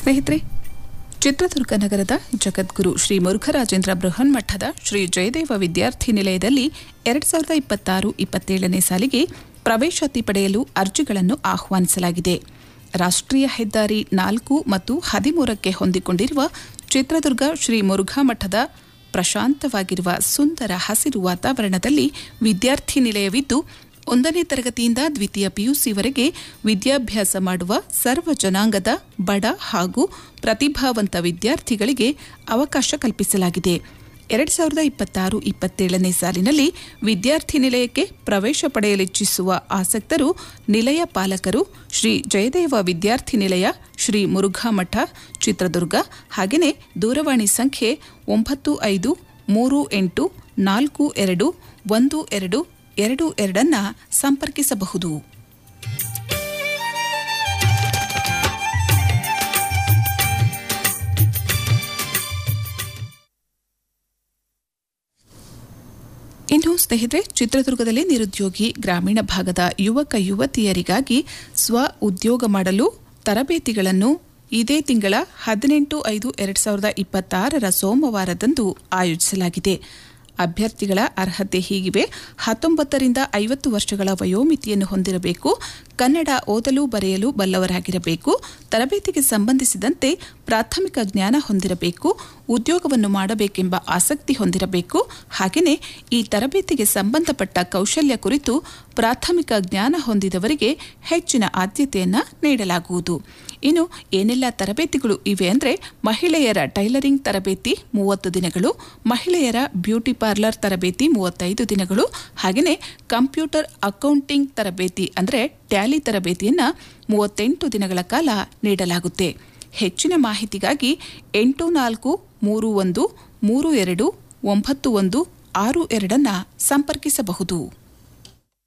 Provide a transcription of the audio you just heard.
ಸ್ನೇಹಿತರೆ ಚಿತ್ರದುರ್ಗ ನಗರದ ಜಗದ್ಗುರು ಶ್ರೀ ಮುರುಘರಾಜೇಂದ್ರ ಬೃಹನ್ಮಠದ ಶ್ರೀ ಜಯದೇವ ವಿದ್ಯಾರ್ಥಿ ನಿಲಯದಲ್ಲಿ ಎರಡ್ ಸಾವಿರದ ಇಪ್ಪತ್ತಾರು ಇಪ್ಪತ್ತೇಳನೇ ಸಾಲಿಗೆ ಪ್ರವೇಶಾತಿ ಪಡೆಯಲು ಅರ್ಜಿಗಳನ್ನು ಆಹ್ವಾನಿಸಲಾಗಿದೆ ರಾಷ್ಟ್ರೀಯ ಹೆದ್ದಾರಿ ನಾಲ್ಕು ಮತ್ತು ಹದಿಮೂರಕ್ಕೆ ಹೊಂದಿಕೊಂಡಿರುವ ಚಿತ್ರದುರ್ಗ ಶ್ರೀ ಮುರುಘಾ ಮಠದ ಪ್ರಶಾಂತವಾಗಿರುವ ಸುಂದರ ಹಸಿರು ವಾತಾವರಣದಲ್ಲಿ ವಿದ್ಯಾರ್ಥಿ ನಿಲಯವಿದ್ದು ಒಂದನೇ ತರಗತಿಯಿಂದ ದ್ವಿತೀಯ ಪಿಯುಸಿವರೆಗೆ ವಿದ್ಯಾಭ್ಯಾಸ ಮಾಡುವ ಸರ್ವ ಜನಾಂಗದ ಬಡ ಹಾಗೂ ಪ್ರತಿಭಾವಂತ ವಿದ್ಯಾರ್ಥಿಗಳಿಗೆ ಅವಕಾಶ ಕಲ್ಪಿಸಲಾಗಿದೆ ಎರಡ್ ಸಾವಿರದ ಇಪ್ಪತ್ತಾರು ಇಪ್ಪತ್ತೇಳನೇ ಸಾಲಿನಲ್ಲಿ ವಿದ್ಯಾರ್ಥಿ ನಿಲಯಕ್ಕೆ ಪ್ರವೇಶ ಪಡೆಯಲಿಚ್ಛಿಸುವ ಆಸಕ್ತರು ನಿಲಯ ಪಾಲಕರು ಶ್ರೀ ಜಯದೇವ ವಿದ್ಯಾರ್ಥಿ ನಿಲಯ ಶ್ರೀ ಮುರುಘಾ ಮಠ ಚಿತ್ರದುರ್ಗ ಹಾಗೆಯೇ ದೂರವಾಣಿ ಸಂಖ್ಯೆ ಒಂಬತ್ತು ಐದು ಮೂರು ಎಂಟು ನಾಲ್ಕು ಎರಡು ಒಂದು ಎರಡು ಎರಡು ಎರಡನ್ನ ಸಂಪರ್ಕಿಸಬಹುದು ಇನ್ನು ಸ್ನೇಹಿತರೆ ಚಿತ್ರದುರ್ಗದಲ್ಲಿ ನಿರುದ್ಯೋಗಿ ಗ್ರಾಮೀಣ ಭಾಗದ ಯುವಕ ಯುವತಿಯರಿಗಾಗಿ ಸ್ವ ಉದ್ಯೋಗ ಮಾಡಲು ತರಬೇತಿಗಳನ್ನು ಇದೇ ತಿಂಗಳ ಹದಿನೆಂಟು ಐದು ಎರಡ್ ಸಾವಿರದ ಇಪ್ಪತ್ತಾರರ ಸೋಮವಾರದಂದು ಆಯೋಜಿಸಲಾಗಿದೆ ಅಭ್ಯರ್ಥಿಗಳ ಅರ್ಹತೆ ಹೀಗಿವೆ ಹತ್ತೊಂಬತ್ತರಿಂದ ಐವತ್ತು ವರ್ಷಗಳ ವಯೋಮಿತಿಯನ್ನು ಹೊಂದಿರಬೇಕು ಕನ್ನಡ ಓದಲು ಬರೆಯಲು ಬಲ್ಲವರಾಗಿರಬೇಕು ತರಬೇತಿಗೆ ಸಂಬಂಧಿಸಿದಂತೆ ಪ್ರಾಥಮಿಕ ಜ್ಞಾನ ಹೊಂದಿರಬೇಕು ಉದ್ಯೋಗವನ್ನು ಮಾಡಬೇಕೆಂಬ ಆಸಕ್ತಿ ಹೊಂದಿರಬೇಕು ಹಾಗೆಯೇ ಈ ತರಬೇತಿಗೆ ಸಂಬಂಧಪಟ್ಟ ಕೌಶಲ್ಯ ಕುರಿತು ಪ್ರಾಥಮಿಕ ಜ್ಞಾನ ಹೊಂದಿದವರಿಗೆ ಹೆಚ್ಚಿನ ಆದ್ಯತೆಯನ್ನು ನೀಡಲಾಗುವುದು ಇನ್ನು ಏನೆಲ್ಲ ತರಬೇತಿಗಳು ಇವೆ ಅಂದರೆ ಮಹಿಳೆಯರ ಟೈಲರಿಂಗ್ ತರಬೇತಿ ಮೂವತ್ತು ದಿನಗಳು ಮಹಿಳೆಯರ ಬ್ಯೂಟಿ ಪಾರ್ಲರ್ ತರಬೇತಿ ಮೂವತ್ತೈದು ದಿನಗಳು ಹಾಗೆಯೇ ಕಂಪ್ಯೂಟರ್ ಅಕೌಂಟಿಂಗ್ ತರಬೇತಿ ಅಂದರೆ ಟ್ಯಾಲಿ ತರಬೇತಿಯನ್ನು ಮೂವತ್ತೆಂಟು ದಿನಗಳ ಕಾಲ ನೀಡಲಾಗುತ್ತೆ ಹೆಚ್ಚಿನ ಮಾಹಿತಿಗಾಗಿ ಎಂಟು ನಾಲ್ಕು ಮೂರು ಒಂದು ಮೂರು ಎರಡು ಒಂಬತ್ತು ಒಂದು ಆರು ಎರಡನ್ನು ಸಂಪರ್ಕಿಸಬಹುದು